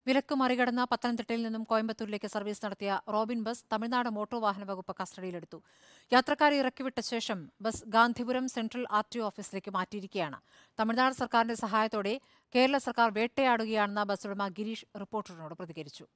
വിലക്ക് മറികടന്ന പത്തനംതിട്ടയിൽ നിന്നും കോയമ്പത്തൂരിലേക്ക് സർവീസ് നടത്തിയ റോബിൻ ബസ് തമിഴ്നാട് മോട്ടോർ വാഹന വകുപ്പ് കസ്റ്റഡിയിലെടുത്തു യാത്രക്കാരെ ഇറക്കിവിട്ട ശേഷം bus Gandhipuram central R T ഓഫീസിലേക്ക് മാറ്റിയിരിക്കുകയാണ് തമിഴ്നാട് സർക്കാരിന്റെ സഹായത്തോടെ കേരള സർക്കാർ വേട്ടയാടുകയാണെന്ന് ബസ് ഉടമ ഗിരീഷ് റിപ്പോർട്ടറിനോട് പ്രതികരിച്ചു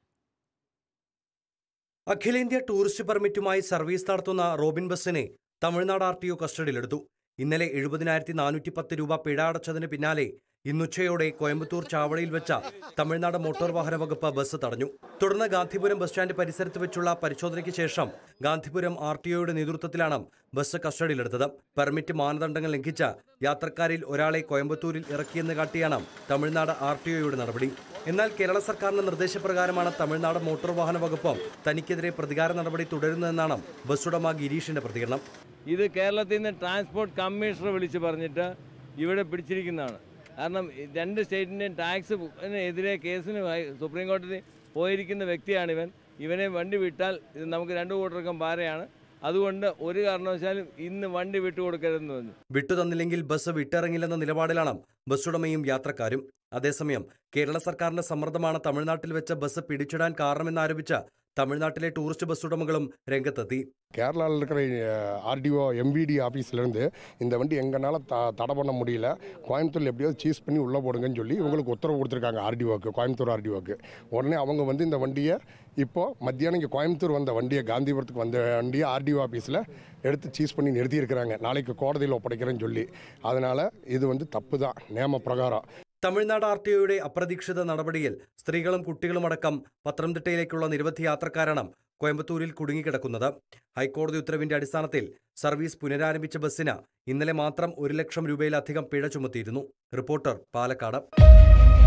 അഖിലേന്ത്യാ ടൂറിസ്റ്റ് പെർമിറ്റുമായി സർവീസ് നടത്തുന്ന റോബിൻ ബസ്സിനെ തമിഴ്നാട് ആർ ടി ഒ കസ്റ്റഡിയിലെടുത്തു ഇന്നലെ എഴുപതിനായിരത്തി നാനൂറ്റി പത്ത് രൂപ പിഴ അടച്ചതിന് പിന്നാലെ ഇന്നുച്ചയോടെ കോയമ്പത്തൂർ ചാവടിയിൽ വെച്ച തമിഴ്നാട് മോട്ടോർ വാഹന വകുപ്പ് ബസ് തടഞ്ഞു തുടർന്ന് ഗാന്ധിപുരം ബസ് സ്റ്റാൻഡ് പരിസരത്ത് വെച്ചുള്ള പരിശോധനയ്ക്ക് ശേഷം ഗാന്ധിപുരം ആർ ടി ഒയുടെ നേതൃത്വത്തിലാണ് ബസ് കസ്റ്റഡിയിലെടുത്തത് പെർമിറ്റ് മാനദണ്ഡങ്ങൾ ലംഘിച്ച യാത്രക്കാരിൽ ഒരാളെ കോയമ്പത്തൂരിൽ ഇറക്കിയെന്ന് കാട്ടിയാണ് തമിഴ്നാട് ആർ ടി ഒയുടെ നടപടി എന്നാൽ കേരള സർക്കാരിന്റെ നിർദ്ദേശപ്രകാരമാണ് തമിഴ്നാട് മോട്ടോർ വാഹന വകുപ്പ് തനിക്കെതിരെ പ്രതികാര നടപടി തുടരുന്നതെന്നാണ് ബസ് ഉടമ ഗിരീഷിന്റെ പ്രതികരണം ഇത് കേരളത്തിൽ നിന്ന് ട്രാൻസ്പോർട്ട് കമ്മീഷണർ വിളിച്ച് പറഞ്ഞിട്ട് ഇവിടെ പിടിച്ചിരിക്കുന്നതാണ് കാരണം ഈ രണ്ട് സ്റ്റേറ്റിൻ്റെയും ടാക്സ് എതിരെ കേസിന് ഹൈ- സുപ്രീം കോടതി പോയിരിക്കുന്ന വ്യക്തിയാണ് ഇവൻ ഇവനെ വണ്ടി വിട്ടാൽ ഇത് നമുക്ക് രണ്ടു കൂട്ടർക്കും പാരയാണ് അതുകൊണ്ട് ഒരു കാരണവശാലും ഇന്ന് വണ്ടി വിട്ടുകൊടുക്കരുതെന്ന് പറഞ്ഞു വിട്ടുതന്നില്ലെങ്കിൽ ബസ് വിട്ടിറങ്ങില്ലെന്ന നിലപാടിലാണ് ബസ് ഉടമയും യാത്രക്കാരും അതേസമയം കേരള സർക്കാരിന്റെ സമ്മർദ്ദമാണ് തമിഴ്നാട്ടിൽ വെച്ച ബസ് പിടിച്ചിടാൻ കാരണമെന്നാരോപിച്ച തമിഴ്നാട്ടിലെ ടൂറിസ്റ്റ് ബസ് ഉടമകളും രംഗത്തെത്തി கேரளாவில் இருக்கிற ஆர்டிஓ எம்விடி ஆஃபீஸ்லேருந்து இந்த வண்டி எங்களால் த தடை பண்ண முடியல கோயம்புத்தூரில் எப்படியாவது சீஸ் பண்ணி உள்ளே போடுங்கன்னு சொல்லி இவங்களுக்கு உத்தரவு கொடுத்துருக்காங்க ஆர்டிஓக்கு கோயம்புத்தூர் ஆர்டிஓக்கு உடனே அவங்க வந்து இந்த வண்டியை இப்போது மத்தியானம் இங்கே கோயம்புத்தூர் வந்த வண்டியை காந்திபுரத்துக்கு வந்த வண்டியை ஆர்டிஓ ஆஃபீஸில் எடுத்து சீஸ் பண்ணி நிறுத்தியிருக்கிறாங்க நாளைக்கு கோடதியில் ஒப்படைக்கிறேன்னு சொல்லி அதனால் இது வந்து தப்பு தான் நியம பிரகாரம் തമിഴ്നാട് ആർ ടി ഒയുടെ അപ്രതീക്ഷിത നടപടിയിൽ സ്ത്രീകളും കുട്ടികളുമടക്കം പത്തനംതിട്ടയിലേക്കുള്ള നിരവധി യാത്രക്കാരാണ് കോയമ്പത്തൂരിൽ കുടുങ്ങിക്കിടക്കുന്നത് ഹൈക്കോടതി ഉത്തരവിന്റെ അടിസ്ഥാനത്തിൽ സർവീസ് പുനരാരംഭിച്ച ബസ്സിന് ഇന്നലെ മാത്രം ഒരു ലക്ഷം രൂപയിലധികം പിഴ ചുമത്തിയിരുന്നു റിപ്പോർട്ടർ പാലക്കാട്